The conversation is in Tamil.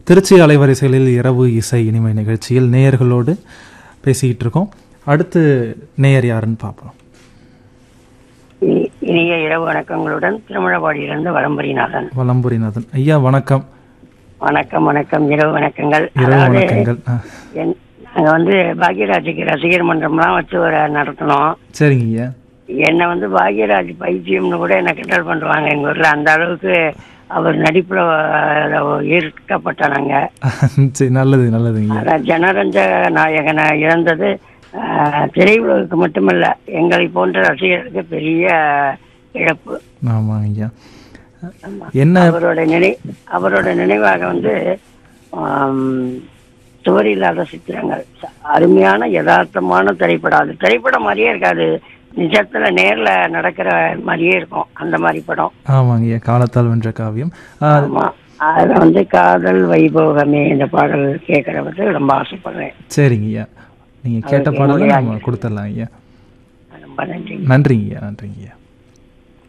திருச்சி அலைவரிசைகளில் இரவு இசை இனிமை நிகழ்ச்சியில் நேயர்களோடு பேசிக்கிட்டு இருக்கோம் அடுத்து நேயர் யாருன்னு பார்ப்போம் இ- இனிய இரவு வணக்கங்களுடன் திருமணபாடியிலிருந்து வலம்புரிநாதன் வலம்புரிநாதன் ஐயா வணக்கம் வணக்கம் வணக்கம் இரவு வணக்கங்கள் இரவு அதாவது வணக்கங்கள் ஆ, என்- நாங்க வந்து பாக்யராஜுக்கு ரசிகர் மன்றம்லாம் வச்சு ஒரு நடத்தினோம் சரிங்க ஐயா என்னை வந்து பாக்யராஜ் பைத்தியம்னு கூட என்ன கிண்டல் பண்ணுவாங்க எங்க ஊர்ல அந்த அளவுக்கு அவர் நடிப்புல அஹ், ஈர்க்கப்பட்டானாங்க சரி நல்லது நல்லதுங்க ஐயா அதான் ஜனரஞ்ச நாயகனை இழந்தது அஹ், திரையுலகுக்கு மட்டுமல்ல எங்களை போன்ற ரசிகர்களுக்கு பெரிய இழப்பு ஆமாங்க ஐயா என்ன அவரோட நினை அவரோட நினைவாக வந்து ஆம், சுவர் இல்லாத சித்திரங்கள் ச- அருமையான யதார்த்தமான திரைப்படம் அது திரைப்படம் மாதிரியே இருக்காது நிஜத்துல நேர்ல நடக்கிற மாதிரியே இருக்கும் அந்த மாதிரி படம் ஆமாங்க ஐயா காலத்தால் வென்ற காவியம் ஆ, ஆமா அதுல வந்து காதல் வைபோகமே இந்த பாடல் கேட்கறதுக்கு ரொம்ப ஆசைப்படுறேன் சரிங்க ஐயா நீங்கள் கேட்ட பாடலை நம்ம கொடுத்துடலாம் ஐயா ரொம்ப நன்றி நன்றிங்க ஐயா நன்றிங்க ஐயா